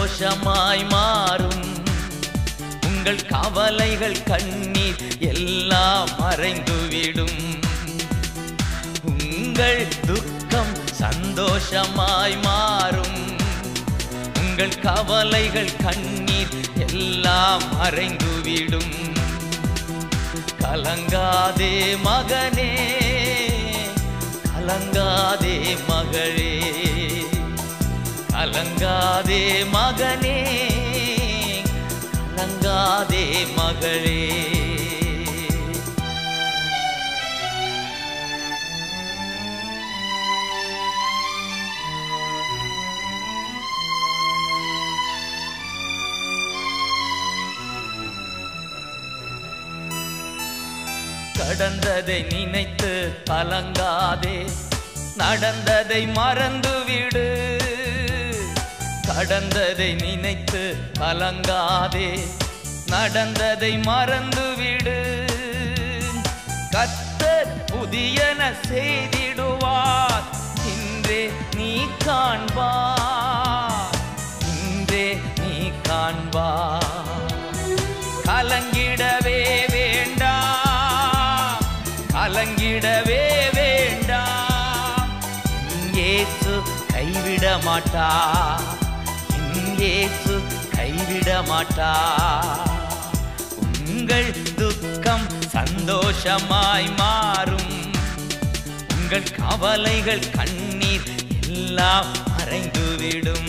சந்தோஷமாய் மாறும் உங்கள் கவலைகள் கண்ணீர் எல்லாம் மறைந்துவிடும் உங்கள் துக்கம் சந்தோஷமாய் மாறும் உங்கள் கவலைகள் கண்ணீர் எல்லாம் மறைந்துவிடும் கலங்காதே மகனே கலங்காதே மகளே கலங்காதே மகனே கலங்காதே மகளே கடந்ததை நினைத்து கலங்காதே நடந்ததை மறந்துவிடு கடந்ததை நினைத்து கலங்காதே நடந்ததை மறந்துவிடு கத்தர் புதியன செய்திடுவார் இன்றே நீ காண்பார் இன்றே நீ காண்பார் கலங்கிடவே வேண்டாம் கலங்கிடவே வேண்டாம் இயேசு கைவிட மாட்டா இயேசு கைவிட மாட்டா உங்கள் துக்கம் சந்தோஷமாய் மாறும் உங்கள் கவலைகள் கண்ணீர் எல்லாம் மறைந்துவிடும்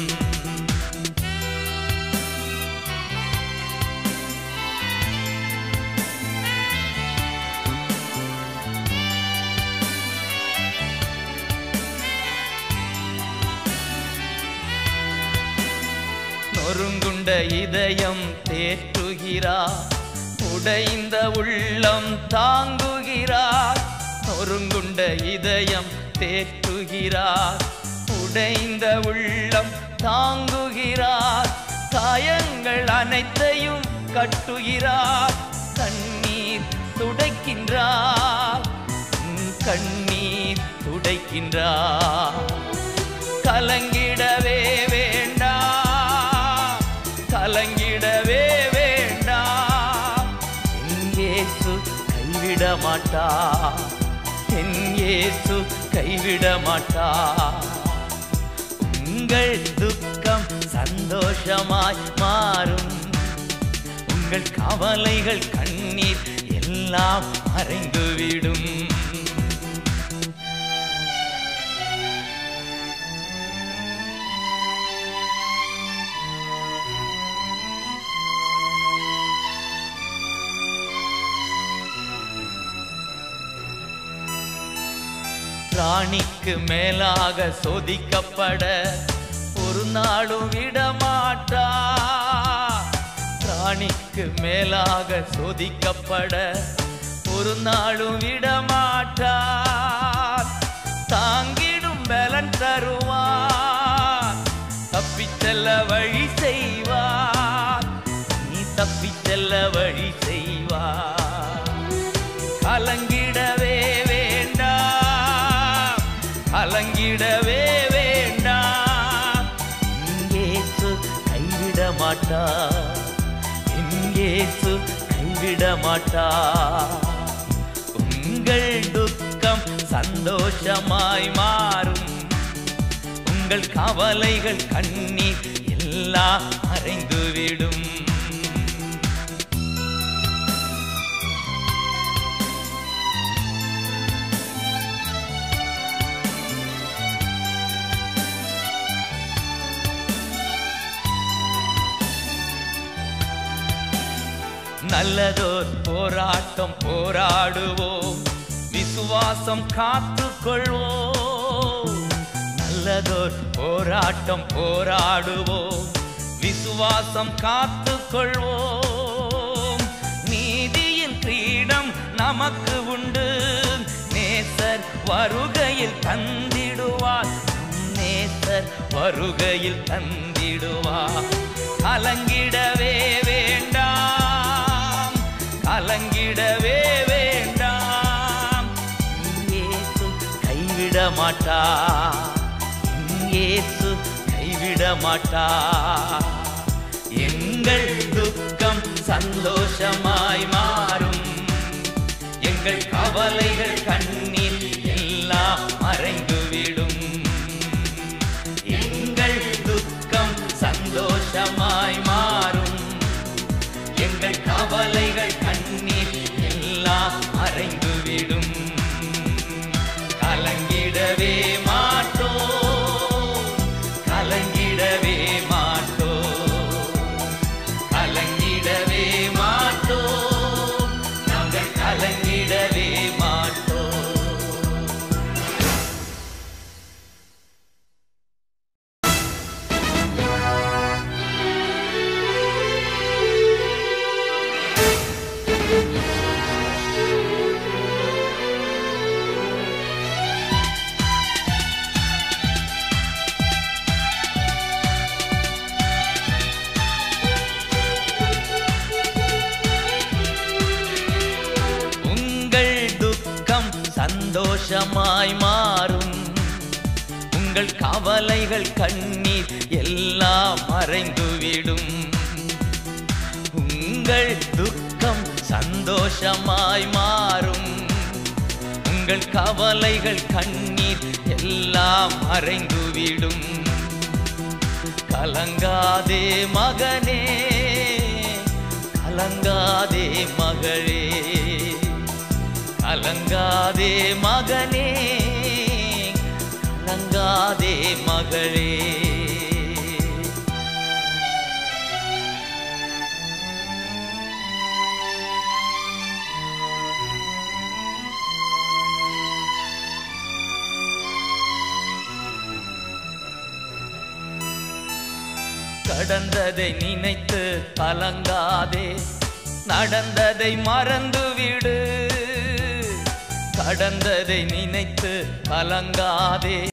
நொறுங்குண்ட இதயம் தேற்றுகிறார் உடைந்த உள்ளம் தாங்குகிறார் நொறுங்குண்ட இதயம் தேற்றுகிறார் உடைந்த உள்ளம் தாங்குகிறார் காயங்கள் அனைத்தையும் கட்டுகிறார் கண்ணீர் துடைக்கின்றார் உன் கண்ணீர் துடைக்கின்றார் கலங்கிடவே வேண்டாம் கலங்கிடவே வேண்டாம் என் இயேசு கைவிட மாட்டா என் இயேசு கைவிட மாட்டா உங்கள் துக்கம் சந்தோஷமாய் மாறும் உங்கள் கவலைகள் கண்ணீர் எல்லாம் மறைந்துவிடும் ராணிக்கு மேலாக சோதிக்கப்பட ஒரு நாளும் விடமாட்டா ராணிக்கு மேலாக சோதிக்கப்பட ஒரு நாளும் விடமாட்டார் தாங்கிடும் பலன் தருவார் தப்பிச் செல்ல வழி செய்வார் நீ தப்பிச் செல்ல வழி செய்வார் கலங்கிடவே வேண்டாம் கலங்கிடவே வேண்டாம் இயேசு கைவிட மாட்டா இயேசு கைவிட மாட்டா உங்கள் துக்கம் சந்தோஷமாய் மாறும் உங்கள் கவலைகள் கண்ணீர் எல்லாம் மறைந்துவிடும் நல்லதோர் போராட்டம் போராடுவோம் விசுவாசம் காத்துக்கொள்வோம் நல்லதோர் போராட்டம் போராடுவோம் விசுவாசம் காத்துக்கொள்வோம் நீதியின் கிரீடம் நமக்கு உண்டு நேசர் வருகையில் தந்திடுவார் நேசர் வருகையில் தந்திடுவார் கலங்கிடவே வேண்டாம் கலங்கிடவே வேண்டாம் இயேசு கைவிட மாட்டா இயேசு கை கைவிட மாட்டார் எங்கள் துக்கம் சந்தோஷமாய் மாறும் எங்கள் கவலைகள் கண்ணீர் எல்லாம் மறைந்துவிடும் எங்கள் துக்கம் சந்தோஷமாய் மாறும் எங்கள் கவலைகள் கண்ணீர் எல்லாம் மறைந்துவிடும் கலங்கிடவே மாட்டோம் கலங்கிடவே மாட்டோம் கலங்கிடவே மாட்டோம் நாங்கள் கலங்கிடவே மாட்டோம் உங்கள் துக்கம் சந்தோஷமாய் மாறும் உங்கள் கவலைகள் கண்ணீர் எல்லாம் மறைந்துவிடும் உங்கள் துக்கம் சந்தோஷமாய் மாறும் உங்கள் கவலைகள் கண்ணீர் எல்லாம் மறைந்துவிடும் கலங்காதே மகனே கலங்காதே மகளே கலங்காதே மகனே கலங்காதே மகளே கடந்ததை நினைத்து கலங்காதே நடந்ததை மறந்துவிடு கடந்ததை நினைத்து கலங்காதே